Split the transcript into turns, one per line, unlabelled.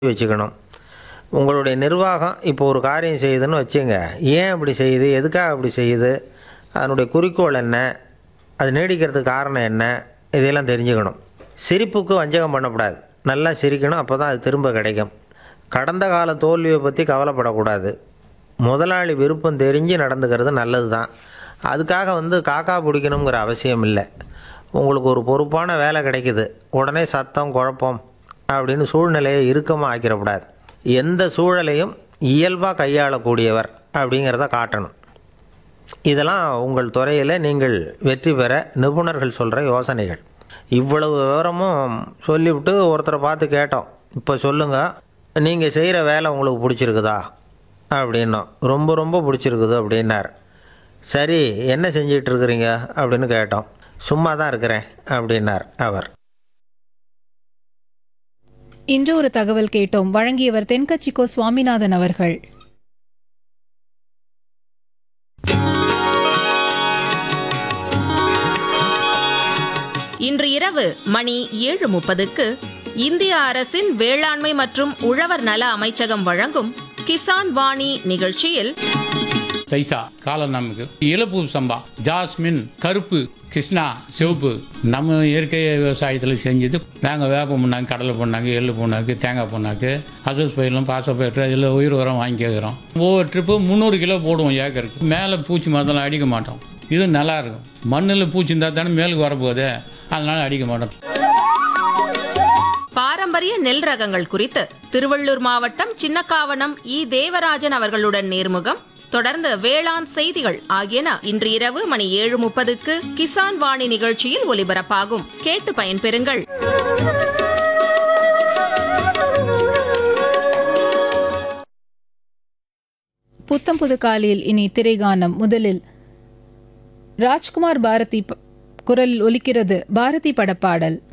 வச்சுக்கணும் உங்களுடைய நிர்வாகம் இப்போ ஒரு காரியம் செய்யுதுன்னு வச்சுங்க ஏன் அப்படி செய்யுது எதுக்காக அப்படி செய்யுது அதனுடைய குறிக்கோள் என்ன அது நீடிக்கிறதுக்கு காரணம் என்ன இதையெல்லாம் தெரிஞ்சுக்கணும் சிரிப்புக்கு வஞ்சகம் பண்ணக்கூடாது நல்லா சிரிக்கணும் அப்போ தான் அது திரும்ப கிடைக்கும் கடந்த கால தோல்வியை பற்றி கவலைப்படக்கூடாது முதலாளி விருப்பம் தெரிஞ்சு நடந்துக்கிறது நல்லது தான் அதுக்காக வந்து காக்கா பிடிக்கணுங்கிற அவசியம் இல்லை உங்களுக்கு ஒரு பொறுப்பான வேலை கிடைக்குது உடனே சத்தம் குழப்பம் அப்படின்னு சூழ்நிலையை இறுக்கமாக ஆக்கிடக்கூடாது எந்த சூழலையும் இயல்பாக கையாளக்கூடியவர் அப்படிங்கிறத காட்டணும் இதெல்லாம் உங்கள் துறையில் நீங்கள் வெற்றி பெற நிபுணர்கள் சொல்கிற யோசனைகள் இவ்வளவு விவரமும் சொல்லிவிட்டு ஒருத்தரை பார்த்து கேட்டோம் இப்போ சொல்லுங்கள் நீங்கள் செய்கிற வேலை உங்களுக்கு பிடிச்சிருக்குதா அப்படின்னோம் ரொம்ப ரொம்ப பிடிச்சிருக்குது அப்படின்னார் சரி என்ன செஞ்சிட்டு இருக்கிறீங்க அப்படின்னு கேட்டோம் சும்மா தான் இருக்கிறேன் அப்படின்னார் அவர்
இன்று ஒரு தகவல் கேட்டோம் வழங்கியவர் தென்கட்சிக்கோ சுவாமிநாதன் அவர்கள்
இன்று இரவு மணி ஏழு முப்பதுக்கு இந்திய அரசின் வேளாண்மை மற்றும் உழவர் நல அமைச்சகம் வழங்கும் கிசான் வாணி நிகழ்ச்சியில்
ரைசா காலம் நமக்கு இளப்பூ சம்பா ஜாஸ்மின் கருப்பு கிருஷ்ணா சிவப்பு நம்ம இயற்கை விவசாயத்தில் செஞ்சது நாங்கள் வேப்பம் பண்ணாங்க கடலை பண்ணாங்க எள்ளு பண்ணாக்கு தேங்காய் பண்ணாக்கு அசஸ் பயிரெலாம் பாச பயிர் இதில் உயிர் உரம் வாங்கி கேட்குறோம் ஒவ்வொரு ட்ரிப்பு முந்நூறு கிலோ போடுவோம் ஏக்கருக்கு மேலே பூச்சி மருந்தெல்லாம் அடிக்க மாட்டோம் இது நல்லா இருக்கும் மண்ணில் பூச்சி இருந்தால் தானே மேலுக்கு வரப்போகுது அதனால அடிக்க மாட்டோம்
பாரம்பரிய நெல் ரகங்கள் குறித்து திருவள்ளூர் மாவட்டம் சின்னக்காவனம் இ தேவராஜன் அவர்களுடன் நேர்முகம் தொடர்ந்து வேளாண் செய்திகள் ஆகியன இன்று இரவு மணி ஏழு முப்பதுக்கு கிசான் வாணி நிகழ்ச்சியில் ஒலிபரப்பாகும் கேட்டு பயன்பெறுங்கள்
புத்தம் புது காலையில் இனி திரைகானம் முதலில் ராஜ்குமார் பாரதி ப- குரலில் ஒலிக்கிறது பாரதி படப்பாடல்